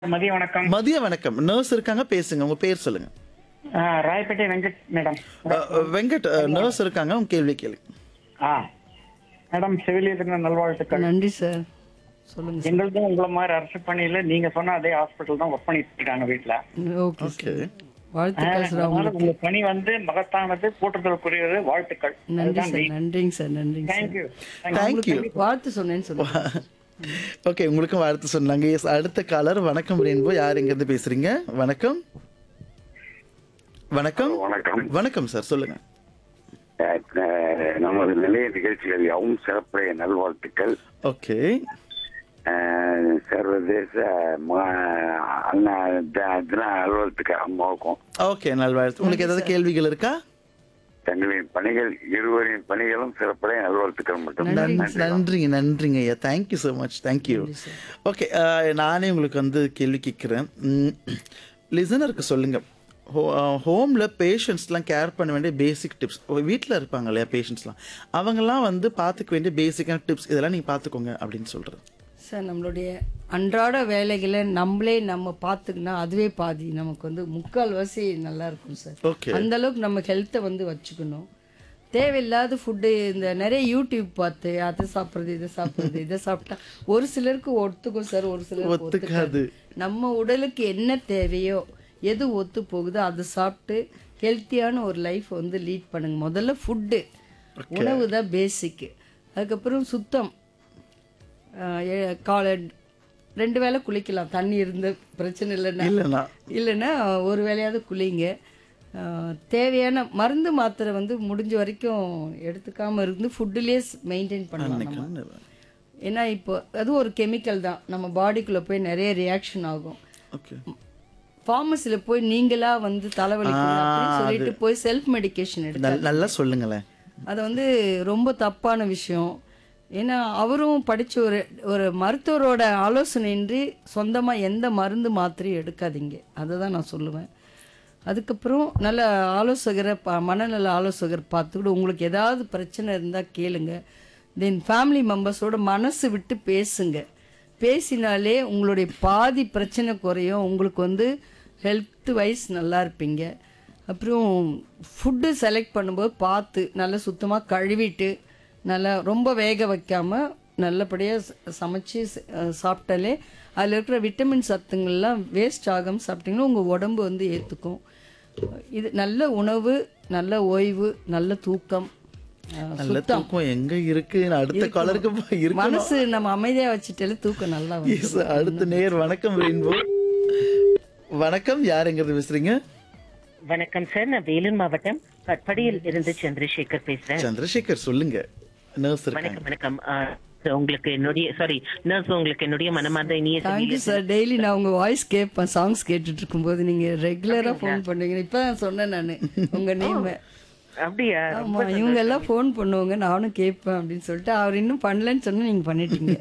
மதிய வணக்கம் மதிய வணக்கம் நர்ஸ் இருக்காங்க பேசுங்க உங்க பேர் சொல்லுங்க ஆ, ராயப்பேட்டை வெங்கட் மேடம் அஹ், அஹ், வெங்கட் நர்ஸ் இருக்காங்க உங்க கேள்வி கேளுங்க ஆ மேடம் செவிலியர் தின நல்வாழ்த்துக்கள் நன்றி சார் சொல்லுங்க சார் எங்களுக்கும் உங்களை மாதிரி அரசு பணியில நீங்க சொன்ன அதே ஹாஸ்பிட்டல் தான் ஒர்க் பண்ணிட்டு இருக்காங்க வீட்டுல ஓகே ஓகே சார் வாழ்த்துக்கள் சார் அதனால உங்களுக்கு உங்க பணி வந்து மகத்தானது போற்றுதலுக்குரியது வாழ்த்துக்கள் நன்றி சார் நன்றிங்க சார் நன்றிங்க சார் தேங்க்யூ தேங்க்யூ வாழ்த்து சொன்னேன்னு சொல்லுங்க ஓகே உங்களுக்கும் வாழ்த்து சொன்னாங்க எஸ் அடுத்த காலர் வணக்கம் ரெயின்போ யார் எங்க இருந்து பேசுறீங்க வணக்கம் வணக்கம் வணக்கம் வணக்கம் சார் சொல்லுங்க அஹ், அஹ், நமது நிலைய நிகழ்ச்சிகள் யாவும் சிறப்புடைய நல்வாழ்த்துக்கள் ஓகே அஹ், சர்வதேச ம- அண்ணா த- தின நல்வாழ்த்துக்கள் அம்மாவுக்கும் ஓகே நல்வாழ்த்து உங்களுக்கு ஏதாவது கேள்விகள் இருக்கா தங்களின் பணிகள் இருவரின் பணிகளும் சிறப்புடைய நல்வாழ்த்துக்கள் மட்டும் நன்- நன்றிங்க நன்றிங்க ஐயா thank you so much thank you okay நானே உங்களுக்கு வந்து கேள்வி கேட்குறேன் லிசனருக்கு சொல்லுங்க ஹோமில் பேஷண்ட்ஸ்லாம் கேர் பண்ண வேண்டிய பேசிக் டிப்ஸ் வீட்டில் இருப்பாங்க இல்லையா பேஷண்ட்ஸ்லாம் அவங்கெல்லாம் வந்து பார்த்துக்க வேண்டிய பேசிக்கான டிப்ஸ் இதெல்லாம் நீங்கள் பார்த்துக்கோங்க அப்படின்னு சொல்கிறது சார் நம்மளுடைய அன்றாட வேலைகளை நம்மளே நம்ம பார்த்துக்கினா அதுவே பாதி நமக்கு வந்து முக்கால்வாசி நல்லா இருக்கும் சார் ஓகே அந்த அளவுக்கு நம்ம ஹெல்த்தை வந்து வச்சுக்கணும் தேவையில்லாத ஃபுட்டு இந்த நிறைய யூடியூப் பார்த்து அதை சாப்பிட்றது இதை சாப்பிட்றது இதை சாப்பிட்டா ஒரு சிலருக்கு ஒத்துக்கும் சார் ஒரு சிலருக்கு ஒத்துக்காது. ஒத்துக்காது நம்ம உடலுக்கு என்ன தேவையோ எது ஒத்து போகுதோ அதை சாப்பிட்டு ஹெல்த்தியான ஒரு லைஃப் வந்து லீட் பண்ணுங்க முதல்ல ஃபுட்டு உணவு தான் பேசிக்கு அதுக்கப்புறம் சுத்தம் ஆஹ் எ- காலை ரெண்டு வேளை குளிக்கலாம் தண்ணி இருந்த பிரச்சனை இல்லைன்னா இல்லைண்ணா இல்லைன்னா ஒரு வேளையாவது குளிங்க ஆஹ் தேவையான மருந்து மாத்திரை வந்து முடிஞ்ச வரைக்கும் எடுத்துக்காம இருந்து ஃபுட்டுலேயே மெயின்டைன் பண்ணலாம் நம்ம ஏன்னா இப்போ அது ஒரு கெமிக்கல் தான் நம்ம பாடிக்குள்ளே போய் நிறைய ரியாக்ஷன் ஆகும் ஓகே ஃபார்மசியில் போய் நீங்களா வந்து தலைவலிக்கணும் அப்படின்னு சொல்லிட்டு போய் செல்ஃப் மெடிகேஷன் எடுத்து நல்லா சொல்லுங்களேன் அது வந்து ரொம்ப தப்பான விஷயம் ஏன்னா அவரும் படிச்ச ஒரு ஒரு மருத்துவரோட ஆலோசனையின்றி சொந்தமாக எந்த மருந்து மாத்திரையும் எடுக்காதீங்க அதை தான் நான் சொல்லுவேன் அதுக்கப்புறம் நல்ல ஆலோசகரை ப மனநல ஆலோசகர் பார்த்துக்கிட்டு உங்களுக்கு ஏதாவது பிரச்சனை இருந்தால் கேளுங்க தென் ஃபேமிலி மெம்பர்ஸோட மனசு விட்டு பேசுங்க பேசினாலே உங்களுடைய பாதி பிரச்சனை குறையும் உங்களுக்கு வந்து ஹெல்த் வைஸ் நல்லா இருப்பீங்க அப்புறம் ஃபுட்டு செலக்ட் பண்ணும்போது பார்த்து நல்லா சுத்தமாக கழுவிட்டு நல்லா ரொம்ப வேக வைக்காமல் நல்லபடியாக சமைச்சு ச- அஹ் சாப்பிட்டாலே அதில் இருக்கிற விட்டமின் சத்துங்கள்லாம் வேஸ்ட் ஆகாமல் சாப்பிட்டீங்கன்னா உங்கள் உடம்பு வந்து ஏற்றுக்கும் இது நல்ல உணவு நல்ல ஓய்வு நல்ல தூக்கம் அஹ் நல்ல தூக்கம் எங்க இருக்கு நான் அடுத்த காலருக்கு இருக்கு மனசு நம்ம அமைதியாக வச்சுட்டாலே தூக்கம் நல்லா வரும் Yes, அடுத்த நேர் வணக்கம் ரெயின்போ வணக்கம் யார் எங்கிறது பேசுறீங்க வணக்கம் சார் நான் வேலூர் மாவட்டம் கட்படியில் இருந்து சந்திரசேகர் பேசுறேன் சந்திரசேகர் சொல்லுங்க நர்ஸ் இருக்காங்க வணக்கம் வணக்கம் ஆ, உங்களுக்கு என்னுடைய சாரி நர்ஸ் உங்களுக்கு என்னுடைய மனமார்ந்த இனிய தேங்க்யூ சார் டெய்லி நான் உங்க வாய்ஸ் கேட்பேன் சாங்ஸ் கேட்டுட்டு இருக்கும்போது நீங்க ரெகுலரா ஃபோன் பண்ணுவீங்க இப்போ தான் சொன்னேன் நான் உங்க நேம் அப்படியா ஆமா இவங்க எல்லாம் ஃபோன் பண்ணுவாங்க நானும் கேட்பேன் அப்படின்னு சொல்லிட்டு அவர் இன்னும் பண்ணலன்னு சொன்னா நீங்க பண்ணிட்டீங்க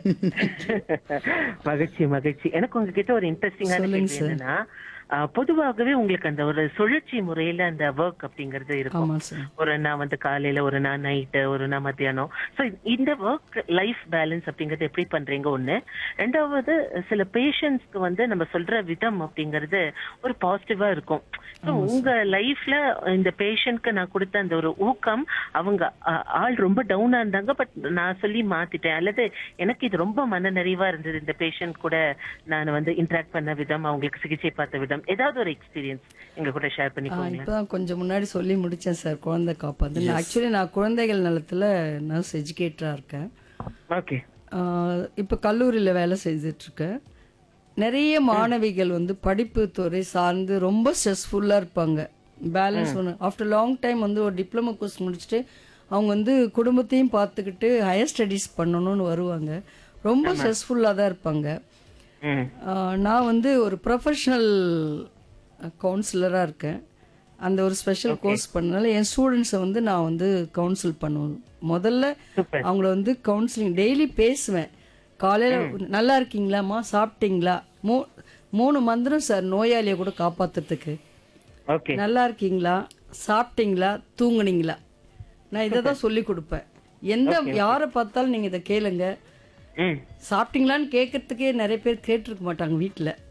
மகிழ்ச்சி மகிழ்ச்சி எனக்கு உங்ககிட்ட ஒரு இன்ட்ரெஸ்டிங்கான சொல்லுங்க கேள்வி என்னன்னா ஆ, பொதுவாகவே உங்களுக்கு அந்த ஒரு சுழற்சி முறையில அந்த ஒர்க் அப்படிங்கறது இருக்கும் ஆமா சார் ஒரு நாள் வந்து காலையில ஒரு நாள் நைட்டு ஒரு நாள் மத்தியானம் ஸோ இந்த ஒர்க் லைஃப் பேலன்ஸ் அப்படிங்கறது எப்படி பண்றீங்க ஒண்ணு ரெண்டாவது சில பேஷண்ட்ஸ்க்கு வந்து நம்ம சொல்ற விதம் அப்படிங்கறது ஒரு பாசிட்டிவா இருக்கும் ஸோ உங்க லைஃப்ல இந்த பேஷண்ட்க்கு நான் கொடுத்த அந்த ஒரு ஊக்கம் அவங்க ஆ- ஆள் ரொம்ப டவுனா இருந்தாங்க பட் நான் சொல்லி மாத்திட்டேன் அல்லது எனக்கு இது ரொம்ப மன நிறைவா இருந்தது இந்த பேஷண்ட் கூட நான் வந்து இன்டராக்ட் பண்ண விதம் அவங்களுக்கு சிகிச்சை பார்த்த விதம் ஏதாவது ஒரு எக்ஸ்பீரியன்ஸ் எங்க கூட ஷேர் பண்ணிக்கோங்க இப்பதான் கொஞ்சம் முன்னாடி சொல்லி முடிச்சேன் சார் குழந்தை காப்பாத்து ஆக்சுவலி நான் குழந்தைகள் நலத்துல நர்ஸ் எஜுகேட்டரா இருக்கேன் ஓகே ஆஹ் இப்போ கல்லூரியில் வேலை செய்துட்டு இருக்கேன் நிறைய மாணவிகள் வந்து படிப்பு துறை சார்ந்து ரொம்ப ஸ்ட்ரெஸ்ஃபுல்லாக இருப்பாங்க பேலன்ஸ் ஒன்று ஆஃப்டர் லாங் டைம் வந்து ஒரு டிப்ளமோ கோர்ஸ் முடிச்சுட்டு அவங்க வந்து குடும்பத்தையும் பார்த்துக்கிட்டு ஹையர் ஸ்டடீஸ் பண்ணணும்னு வருவாங்க ரொம்ப ஸ்ட்ரெஸ்ஃபுல்லாக தான் இருப்பாங்க ம் ஆஹ் நான் வந்து ஒரு ப்ரொஃபஷ்னல் கவுன்சிலராக இருக்கேன் அந்த ஒரு ஸ்பெஷல் கோர்ஸ் பண்ணனால என் ஸ்டூடெண்ட்ஸை வந்து நான் வந்து கவுன்சில் பண்ணுவேன் முதல்ல Super. அவங்கள வந்து கவுன்சிலிங் டெய்லி பேசுவேன் காலையில் நல்லா இருக்கீங்களாம்மா சாப்பிட்டீங்களா மூ மூணு மந்திரம் சார் நோயாளியை கூட காப்பாத்துறதுக்கு ஓகே நல்லா இருக்கீங்களா சாப்பிட்டீங்களா தூங்குனீங்களா நான் இதை தான் சொல்லி கொடுப்பேன் எந்த யாரை பார்த்தாலும் நீங்கள் இதை கேளுங்க ம் சாப்பிட்டீங்களான்னு கேட்கறதுக்கே நிறைய பேர் கேட்டிருக்க மாட்டாங்க வீட்டில்